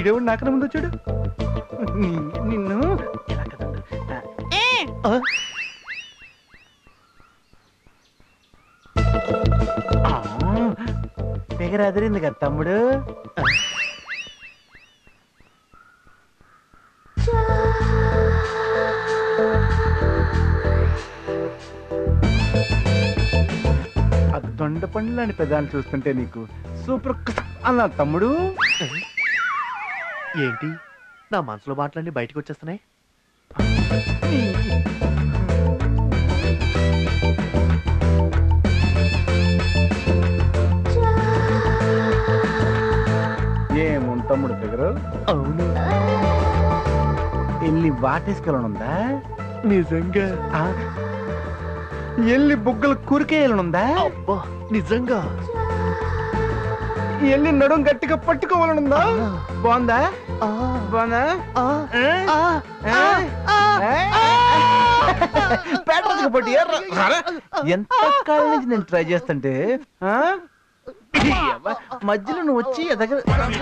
ఈడేవుడు నాకన్నా ముందు వచ్చాడు ని- నిన్ను ఇలా కదండు. ఆ. ఆ. ఫిగర్ అదిరింది కదా తమ్ముడు ఆ దొండ పండ్లని పెదాన్ని చూస్తుంటే నీకు సూపర్ అన్నా తమ్ముడు ఏంటి నా మనసులో మాటలన్నీ బయటకు వచ్చేస్తున్నాయి ఏముంది తమ్ముడు ఫిగరు అవును ఎల్లి వాటేసుకెళ్ళనుందా నిజంగా ఆ? ఎల్లి బుగ్గలు కూరికేయాలనుందా అబ్బా నిజంగా ఎల్లి నడుం గట్టిగా పట్టుకోవాలనుందా బాగుందా ఆ, బాగుందా ఆ, ఆ? ఆ, ఆ? ఆ? పేటకు పోటీ ఎర్ర. రారా? ఎంత కాలం నుంచి నేను ట్రై చేస్తుంటే ఆ? ఈ అవ్వ, మధ్యలో నువ్వు వచ్చి ఎదగ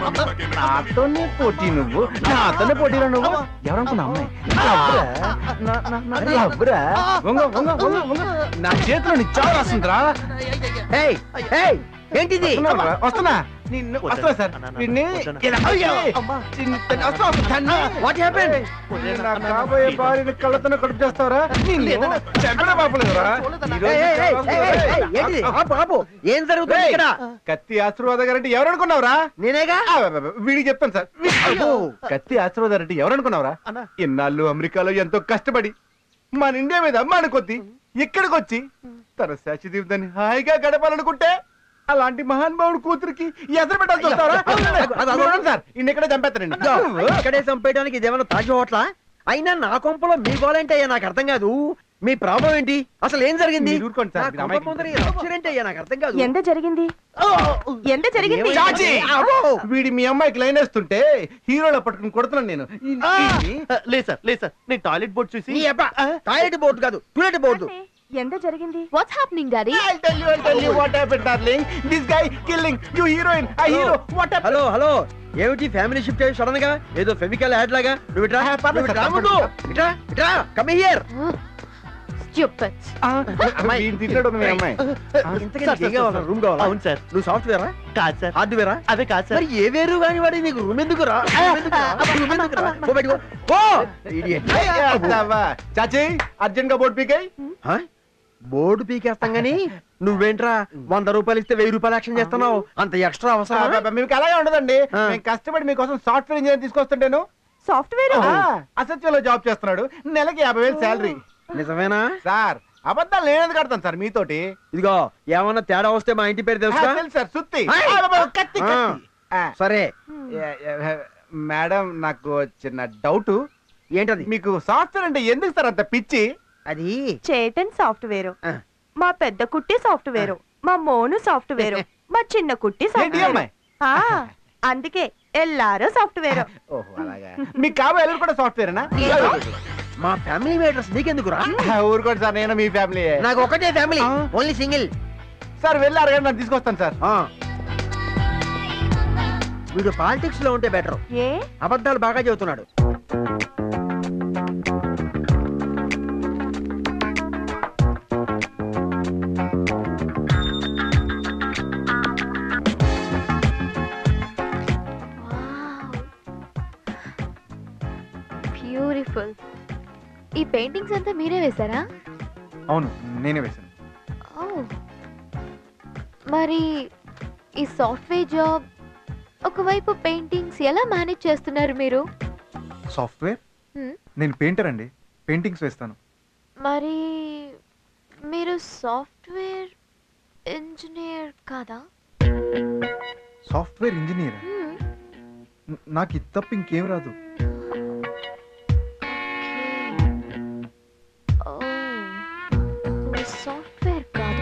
నాతోనే పోటీ నువ్వు నాతోనే పోటీలో నువ్వు ఎవరనుకున్నా అమ్మాయి లవ్వురా? నా- నా- నా లవ్వురా? వంగ, వంగ, వంగ, వంగ. నా చేతిలో నీ చావు రాస్తుందిరా ఏయ్ ఏయ్ ఏంటిది వస్తున్నావా? వస్తున్నా నిన్ను వస్తున్నా సార్ అన్న, అన్న, నిన్ను వద్దన్న. ఇలా అయ్యో, వచ్చి, అమ్మా. నిన్ను తన్ని- వస్తున్నా, వస్తున్నా. తన్ని. వాట్ హ్యాపెన్ నేను నా కాబోయే భార్యని కళ్ళతోనే కడుపు చేస్తావరా నిన్ను చంపడ పాపలేదురా ఈ రోజు ఏంటిది ఆపు ఆపు ఏం జరుగుతుంది ఏయ్, ఇక్కడ కత్తి ఆశీర్వాద గారంటే ఎవరు అనుకున్నావురా నేనేగా ఆ, బ- బ- వీడికి చెప్తాను సార్ అబ్బో. కత్తి ఆశీర్వాద గారంటే ఎవరు అనుకున్నావురా అన్న ఇన్నాళ్ళు అమెరికాలో ఎంతో కష్టపడి మన ఇండియా మీద అమ్మాను కొద్ది ఇక్కడికి వచ్చి తన శాశ్వత దాన్ని హాయిగా గడపాలనుకుంటే అలాంటి మహానుభావుడు కూతురికి ఎసరు పెట్టాల్సి వస్తారా సార్ ఇన్ని ఇక్కడే చంపేస్తారండి ఇక్కడే చంపేయడానికి ఇదేమన్నా తాజ్ హోటలా అయినా నా కొంపలో మీ గోలంటే అయ్యా నాకు అర్థం కాదు మీ ప్రాబ్లం ఏంటి అసలు ఏం జరిగింది మీరు ఊరుకోండి సార్, నా మీరు కొంప అమాయకులు. ముందర ఈ rupture ఏంటి అయ్యా నాకు అర్థం కాదు ఎంత జరిగింది ఎంత జరిగింది ఏమైంది? చాచి! అబ్బో! వీడి మీ అమ్మాయికి లైన్ వేస్తుంటే హీరోలో పట్టుకుని కొడుతున్నాను నేను ఈ- ఈ- లేదు సార్ లేదు సార్ నేను టాయిలెట్ బోర్డ్ చూసి నీ అబ్బా టాయిలెట్ బోర్డు కాదు టూలెట్ బోర్డు ఎంత జరిగింది what's happening daddy I'll tell you, I'll tell you what happened, darling. This guy killing you heroine, a hero. What happened? Hello hello ఏమిటి family shift అయ్యి sudden గా ఏదో ఫెమికల్ యాడ్ లాగా నువ్వు ఇట్రా ఆ, పర్లేదు నువ్వు ఇట్రా సార్, ముందు. పర్లేదు ఇట్రా ఇట్రా కమ్ హియర్ స్టూపిడ్ Ah, వీడిని తిట్టాడు మీ అమ్మాయి. ఇంతకీ సార్, నీకు ఏం సార్, కావాలా సార్. రూమ్ కావాలా అవును సార్ నువ్వు సాఫ్ట్వేరా కాదు సార్ హార్డ్వేరా అవే కాదు సార్ మరి ఏ వేరు కాని వాడి నీకు రూమ్ ఎందుకు రా రూమ్ ఎందుకు రా? రూమ్ ఎందుకు రా? పో బయటికి పో. పో idiot. Hey, అత్తవ్వా. చాచి అర్జెంట్ గా బోర్డు పీకాయి హ? బోర్డు పీకేస్తాం గానీ నువ్వేంట్రా వంద రూపాయలు ఇస్తే వెయ్యి రూపాయలు యాక్షన్ చేస్తున్నావు అంత ఎక్స్ట్రా అవసరం మీకు అలాగే ఉండదండి ఆ. మేము కష్టపడి మీకోసం సాఫ్ట్వేర్ ఇంజనీర్ తీసుకొస్తుంటాను సాఫ్ట్వేర్ అసత్యంలో జాబ్ చేస్తున్నాడు నెలకి యాభై వేలు శాలరీ నిజమేనా సార్ అబద్ధాలు నేను ఎందుకు కడతాను సార్ మీతోటి ఇదిగో ఏమన్నా తేడా వస్తే మా ఇంటి పేరు ఆ, తెలుసా తెలుసు సార్ సుత్తి Hey! ఆ, బాబా, కత్తి ఆ. కత్తి ఆ, సరే ఏ- ఏ- మేడం నాకు చిన్న డౌట్ ఏంటది మీకు సాఫ్ట్వేర్ అంటే ఎందుకు సార్ అంత పిచ్చి అది చేతన్ సాఫ్ట్వేర్ ఆ. మా పెద్ద కుట్టి సాఫ్ట్వేర్ మా మోను సాఫ్ట్వేర్ మా చిన్న కుట్టి ఏంటి సాఫ్ట్వేర్ అమ్మాయి ఆ, అందుకే ఎల్లారో సాఫ్ట్వేర్ ఓహో అలాగా మీకు కాబోయే ఎల్లుడు కూడా సాఫ్ట్వేరేనా మా ఫ్యామిలీ మేటర్స్ నీకెందుకురా ఊరుకోండి సార్ నేను మీ ఫ్యామిలీ నాకు ఒకటే ఫ్యామిలీ ఆ. ఓన్లీ సింగిల్ సార్ వెళ్ళి అరగంట నన్ను తీసుకొస్తాను సార్ వీడు పాలిటిక్స్ లో ఉంటే బెటర్ ఏ అబద్ధాలు బాగా చెబుతున్నాడు బ్యూటిఫుల్ ఈ పెయింటింగ్స్ అంతా మీరే వేశారా అవును నేనే వేసాను ఓ మరి ఈ సాఫ్ట్వేర్ జాబ్ ఒకవైపు పెయింటింగ్స్ ఎలా మేనేజ్ చేస్తున్నారు మీరు సాఫ్ట్వేర్ Hmm. నేను పెయింటర్ అండి పెయింటింగ్స్ వేస్తాను మరి మీరు సాఫ్ట్వేర్ ఇంజనీర్ కాదా సాఫ్ట్వేర్ ఇంజనీర్ Hmm. నాకు ఇది తప్ప ఇంకేం రాదు ఓ సాఫ్ట్వేర్ కాదు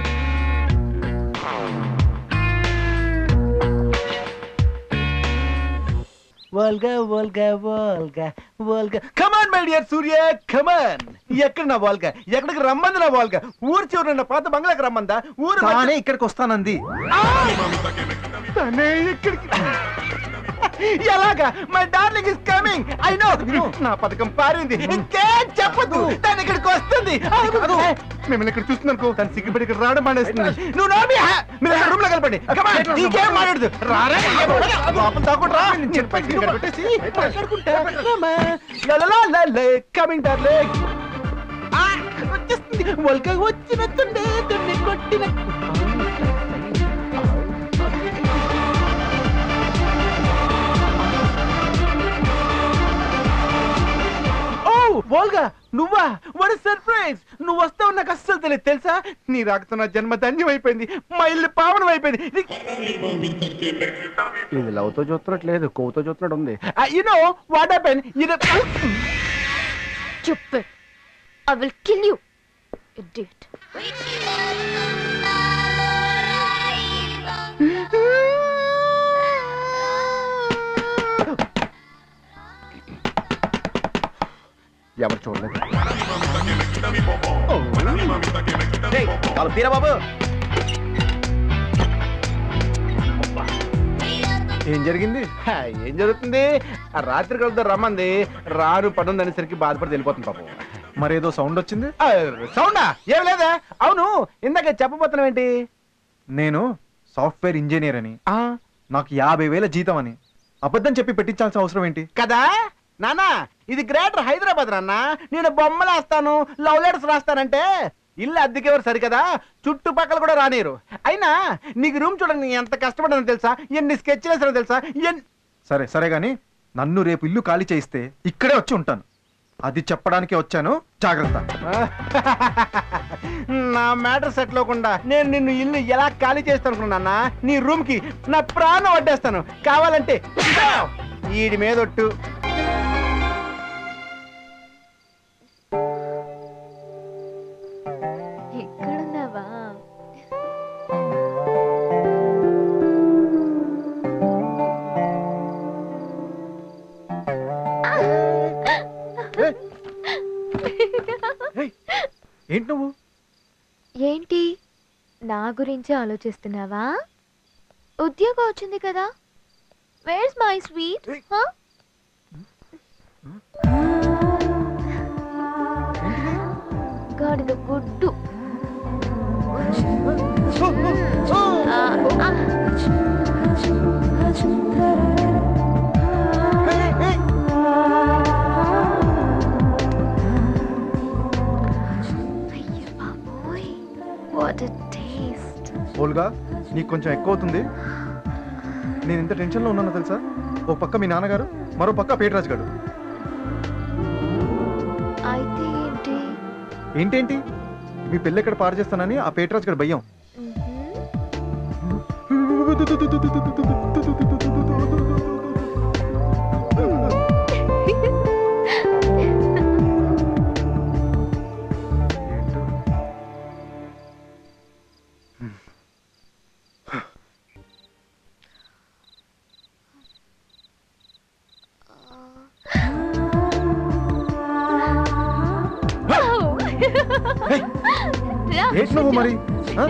వల్గా వల్గా వల్గా వల్గా కమాన్ మై డియర్ సూర్య కమాన్ ఎక్కడ నా వాల్గా ఎక్కడికి రమ్మంది నా వాల్గా ఊరు చివరి నా పాత బంగ్లాకి రమ్మందా ఊరు మధ్య- తానే ఇక్కడికి వస్తానంది తనే ఇక్కడికి ఎలాగా my darling is coming I know నా పథకం పారింది ఇంకేం చెప్పదు తను ఇక్కడికి వస్తుంది మిమ్మల్ని ఇక్కడ చూస్తున్నాను తను సిగ్గుపడి ఇక్కడ రావడం మానేస్తుంది నువ్వు నోమి మీరు రూమ్ లో కలపండి Come on, నీకేం మాట్లాడదు రారా లోపల దాక్కుంటా రా నేను చెప్పాను ఇక్కడ పెట్టేసి మాట్లాడుకుంటా కమింగ్ డార్లింగ్ వచ్చేస్తుంది వల్క వచ్చినట్టుండే దున్ని కొట్టిన ఓ వోల్గా నువ్వా వాట్ సర్ప్రైజ్ నువ్వు వస్తావు నాకు అస్సలు తెలియదు తెలుసా నీ రాకతో నా జన్మ ధన్యమైపోయింది మా ఇల్లు పావనం అయిపోయింది ఇది లవ్తో చూస్తున్నట్లేదు కొవ్వుతో చూస్తున్నట్టు ఉంది యూనో వాట్ హ్యాపెన్ ఇది చెప్పు I will kill you idiot ఎవరు చూడలేదు బాబు ఏం జరిగింది హా, ఏం జరుగుతుంది ఆ రాత్రి కలుద్దాం రమ్మంది రాను పనుంది అనేసరికి బాధపడి వెళ్ళిపోతుంది పాపం మరేదో సౌండ్ వచ్చింది ఆ, సౌండా ఏం లేదా అవును ఇందాక చెప్పబోతున్నావు ఏంటి నేను సాఫ్ట్వేర్ ఇంజనీర్ అని ఆ, నాకు యాభై వేల జీతం అని అబద్ధం చెప్పి పెట్టించాల్సిన అవసరం ఏంటి కదా నానా ఇది గ్రేటర్ హైదరాబాద్ నాన్న నేను బొమ్మలు వేస్తాను లవ్ లెటర్స్ రాస్తానంటే ఇల్లు అద్దెకెవరు సరికదా చుట్టుపక్కల కూడా రానిరు అయినా నీకు రూమ్ చూడండి ఎంత కష్టపడ్డానో తెలుసా ఎన్ని స్కెచ్లు వేసానో తెలుసా ఎన్ సరే సరే గాని నన్ను రేపు ఇల్లు ఖాళీ చేయిస్తే ఇక్కడే వచ్చి ఉంటాను అది చెప్పడానికే వచ్చాను జాగ్రత్త నా మ్యాటర్ సెట్ అవ్వకుండా నేను నిన్ను ఇల్లు ఎలా ఖాళీ చేస్తాను అనుకున్నా నీ రూమ్ కి నా ప్రాణం వడ్డేస్తాను కావాలంటే ఈడి మీద ఒట్టు ఎక్కడున్నావా ఏంటి నువ్వు ఏంటి నా గురించి ఆలోచిస్తున్నావా ఉద్యోగం వచ్చింది కదా వేర్స్ మై స్వీట్ గాడిద గుడ్డు ఆ, ఆ. అయ్యో బాబోయ్ వాట్ ఎ టేస్ట్ ఓల్గా నీకు కొంచెం ఎక్కువ అవుతుంది నేను ఇంత టెన్షన్లో ఉన్నానో తెలుసా ఒక పక్క మీ నాన్నగారు మరో పక్క పేటరాజు గారు అయితే ఏంటి ఏంటేంటి మీ పెళ్ళి ఎక్కడ పాడు చేస్తానని ఆ పేటరాజు గారు భయం మ్మ్హ్మ్. రా. ఏంటి నువ్వు మరి ఆ?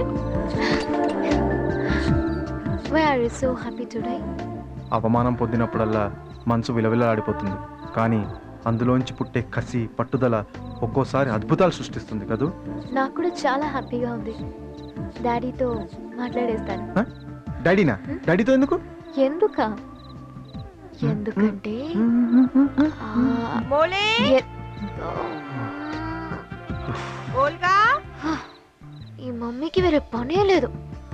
Why are you so happy today? అవమానం పొందినప్పుడల్లా మనసు విలవిలలాడిపోతుంది కానీ అందులోంచి పుట్టే కసి పట్టుదల ఒక్కోసారి అద్భుతాలు సృష్టిస్తుంది కదూ నాకు కూడా చాలా హ్యాపీగా ఉంది డాడీతో మాట్లాడేస్తాను ఆ? డాడీనా డాడీతో ఎందుకు ఎందుక ఎందుకంటే ఆ, మోలే ఎ- ఓల్గా ఈ మమ్మీకి వేరే పనే లేదు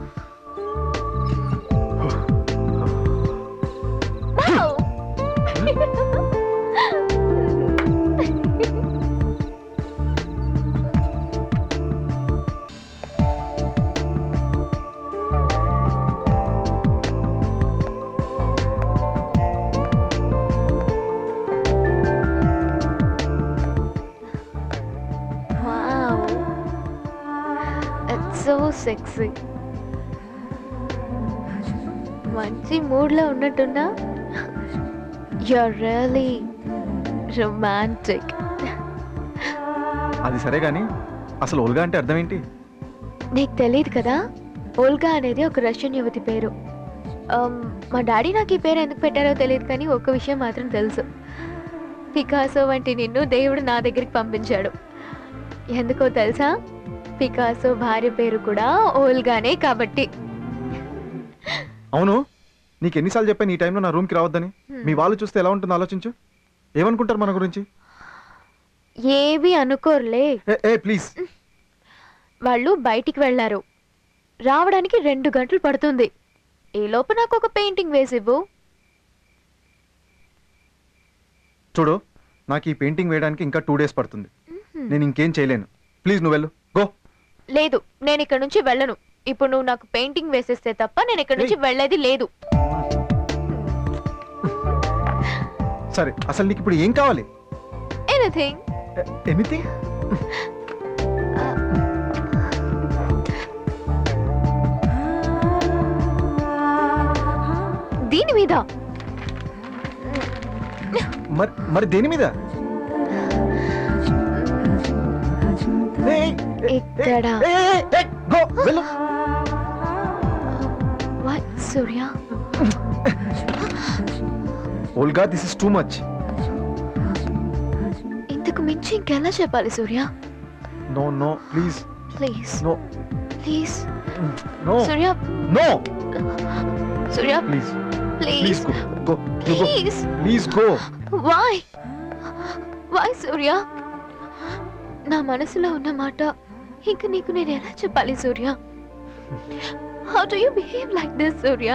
Wow. It's so sexy. మంచి మూడ్లో ఉన్నట్టున్నా యూఆర్ రియలీ రొమాంటిక్ అది సరే గాని అసలు ఓల్గా అంటే అర్థం ఏంటి నీకు తెలియదు కదా ఓల్గా అనేది ఒక రష్యన్ యువతి పేరు Um, మా డాడీ నాకు ఈ పేరు ఎందుకు పెట్టారో తెలియదు కానీ ఒక విషయం మాత్రం తెలుసు పికాసో వంటి నిన్ను దేవుడు నా దగ్గరికి పంపించాడు ఎందుకో తెలుసా పికాసో భార్య పేరు కూడా ఓల్గానే కాబట్టి అవును నీకు ఎన్నిసార్లు చెప్పాను ఈ టైంలో నా రూమ్కి రావద్దని మీ వాళ్ళు చూస్తే ఎలా ఉంటుందో ఆలోచించు ఏమనుకుంటారు మన గురించి ఏవి అనుకోర్లే ఏ ఏ ప్లీజ్ వాళ్ళు బయటికి వెళ్ళారు రావడానికి రెండు గంటలు పడుతుంది ఈ లోపు నాకు ఒక పెయింటింగ్ వేసివ్వు చూడు నాకు ఈ పెయింటింగ్ వేయడానికి ఇంకా టూ డేస్ పడుతుంది నేను ఇంకేం చేయలేను ప్లీజ్ నువ్వు వెళ్ళు గో లేదు నేను ఇక్కడ నుంచి వెళ్ళను ఇప్పుడు నువ్వు నాకు పెయింటింగ్ వేసేస్తే తప్ప నేను ఇక్కడ నుంచి వెళ్ళేది లేదు సరే అసలు నీకు ఇప్పుడు ఏం కావాలి ఎనీథింగ్ ఎనీథింగ్ దీని మీద మరి మరి దేని మీద ఏయ్, ఏయ్, ఇక్కడ ఏయ్, ఏయ్, ఏయ్, go, వెళ్ళు What, Surya Volga this is too much ఇంతకు మించి ఇంకెలా చెప్పాలి Surya no no please please no please no Surya no Surya please please please go go go please please go why why Surya నా మనసులో ఉన్న మాట ఇంక నీకు నేను ఎలా చెప్పాలి Surya how do you behave like this Surya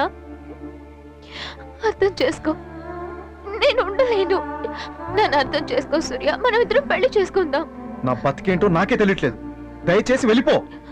అర్థం చేసుకో నేను ఉండలేను నన్ను అర్థం చేసుకో సూర్య మనం ఇద్దరం పెళ్లి చేసుకుందాం నా బతికేంటో నాకే తెలియట్లేదు దయచేసి వెళ్ళిపో